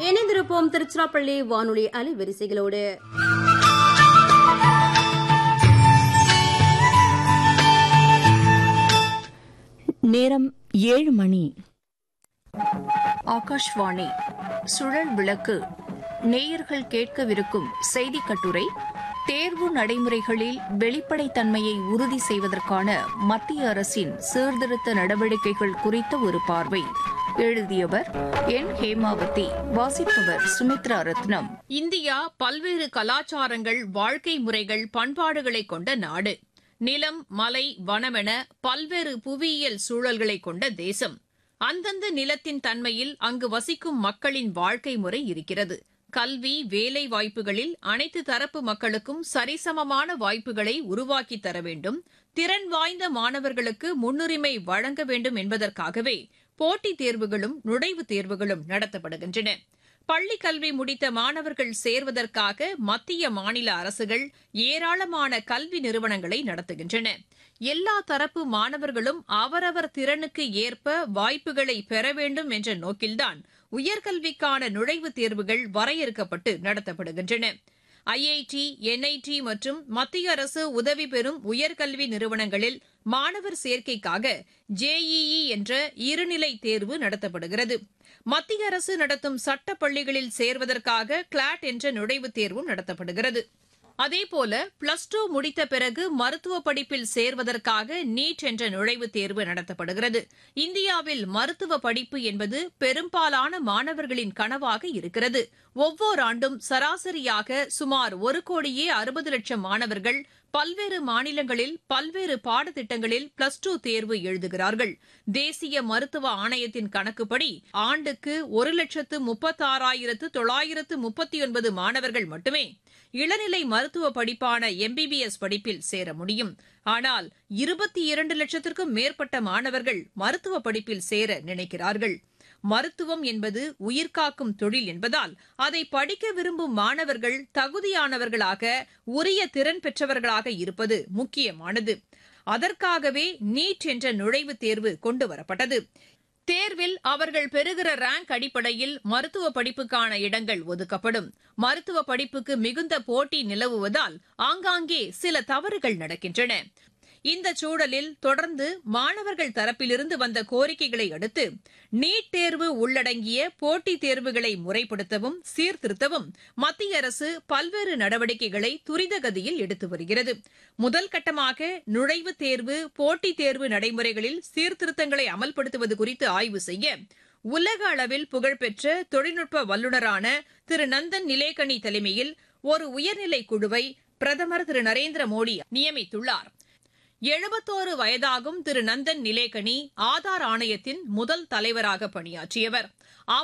இணைந்திருப்போம் திருச்சிராப்பள்ளி வானொலி அலைவரிசைகளோடு நேரம் ஏழு மணி ஆகாஷ்வாணி சுழல் விளக்கு நேயர்கள் கேட்கவிருக்கும் செய்தி கட்டுரை தேர்வு நடைமுறைகளில் வெளிப்படைத்தன்மையை உறுதி செய்வதற்கான மத்திய அரசின் சீர்திருத்த நடவடிக்கைகள் குறித்த ஒரு பார்வை எழுதியவர் என் ஹேமாவதி வாசிப்பவர் சுமித்ரா ரத்னம் இந்தியா பல்வேறு கலாச்சாரங்கள் வாழ்க்கை முறைகள் பண்பாடுகளை கொண்ட நாடு நிலம் மலை வனமென பல்வேறு புவியியல் சூழல்களை கொண்ட தேசம் அந்தந்த நிலத்தின் தன்மையில் அங்கு வசிக்கும் மக்களின் வாழ்க்கை முறை இருக்கிறது கல்வி வேலை வாய்ப்புகளில் அனைத்து தரப்பு மக்களுக்கும் சரிசமமான வாய்ப்புகளை உருவாக்கி தர வேண்டும் திறன் வாய்ந்த மாணவர்களுக்கு முன்னுரிமை வழங்க வேண்டும் என்பதற்காகவே போட்டித் தேர்வுகளும் நுழைவுத் தேர்வுகளும் நடத்தப்படுகின்றன பள்ளி கல்வி முடித்த மாணவர்கள் சேர்வதற்காக மத்திய மாநில அரசுகள் ஏராளமான கல்வி நிறுவனங்களை நடத்துகின்றன எல்லா தரப்பு மாணவர்களும் அவரவர் திறனுக்கு ஏற்ப வாய்ப்புகளை பெற வேண்டும் என்ற நோக்கில்தான் உயர்கல்விக்கான நுழைவுத் தேர்வுகள் வரையறுக்கப்பட்டு நடத்தப்படுகின்றன ஐஐடி என்ஐடி மற்றும் மத்திய அரசு உதவி பெறும் உயர்கல்வி நிறுவனங்களில் மாணவர் சேர்க்கைக்காக ஜேஇஇ என்ற இருநிலை தேர்வு நடத்தப்படுகிறது மத்திய அரசு நடத்தும் சட்ட பள்ளிகளில் சேர்வதற்காக கிளாட் என்ற நுழைவுத் தேர்வும் நடத்தப்படுகிறது அதேபோல பிளஸ் டூ முடித்த பிறகு மருத்துவ படிப்பில் சேர்வதற்காக நீட் என்ற நுழைவுத் தேர்வு நடத்தப்படுகிறது இந்தியாவில் மருத்துவ படிப்பு என்பது பெரும்பாலான மாணவர்களின் கனவாக இருக்கிறது ஒவ்வொரு ஆண்டும் சராசரியாக சுமார் ஒரு கோடியே அறுபது லட்சம் மாணவர்கள் பல்வேறு மாநிலங்களில் பல்வேறு பாடத்திட்டங்களில் பிளஸ் டூ தேர்வு எழுதுகிறார்கள் தேசிய மருத்துவ ஆணையத்தின் கணக்குப்படி ஆண்டுக்கு ஒரு லட்சத்து முப்பத்தாறாயிரத்து தொள்ளாயிரத்து முப்பத்தி ஒன்பது மாணவர்கள் மட்டுமே இளநிலை மருத்துவ படிப்பான எம்பிபிஎஸ் படிப்பில் சேர முடியும் ஆனால் இருபத்தி இரண்டு லட்சத்திற்கும் மேற்பட்ட மாணவர்கள் மருத்துவ படிப்பில் சேர நினைக்கிறார்கள் மருத்துவம் என்பது உயிர்காக்கும் தொழில் என்பதால் அதை படிக்க விரும்பும் மாணவர்கள் தகுதியானவர்களாக உரிய திறன் பெற்றவர்களாக இருப்பது முக்கியமானது அதற்காகவே நீட் என்ற நுழைவுத் தேர்வு கொண்டுவரப்பட்டது தேர்வில் அவர்கள் பெறுகிற ரேங்க் அடிப்படையில் மருத்துவ படிப்புக்கான இடங்கள் ஒதுக்கப்படும் மருத்துவ படிப்புக்கு மிகுந்த போட்டி நிலவுவதால் ஆங்காங்கே சில தவறுகள் நடக்கின்றன இந்த சூழலில் தொடர்ந்து மாணவர்கள் தரப்பிலிருந்து வந்த கோரிக்கைகளை அடுத்து நீட் தேர்வு உள்ளடங்கிய போட்டித் தேர்வுகளை முறைப்படுத்தவும் சீர்திருத்தவும் மத்திய அரசு பல்வேறு நடவடிக்கைகளை துரிதகதியில் எடுத்து வருகிறது முதல் கட்டமாக நுழைவுத் தேர்வு போட்டித் தேர்வு நடைமுறைகளில் சீர்திருத்தங்களை அமல்படுத்துவது குறித்து ஆய்வு செய்ய உலக அளவில் புகழ்பெற்ற தொழில்நுட்ப வல்லுநரான திரு நந்தன் நிலேகனி தலைமையில் ஒரு உயர்நிலை குழுவை பிரதமர் திரு நரேந்திர மோடி நியமித்துள்ளார் எழுபத்தோரு வயதாகும் திரு நந்தன் நிலேகனி ஆதார் ஆணையத்தின் முதல் தலைவராக பணியாற்றியவர்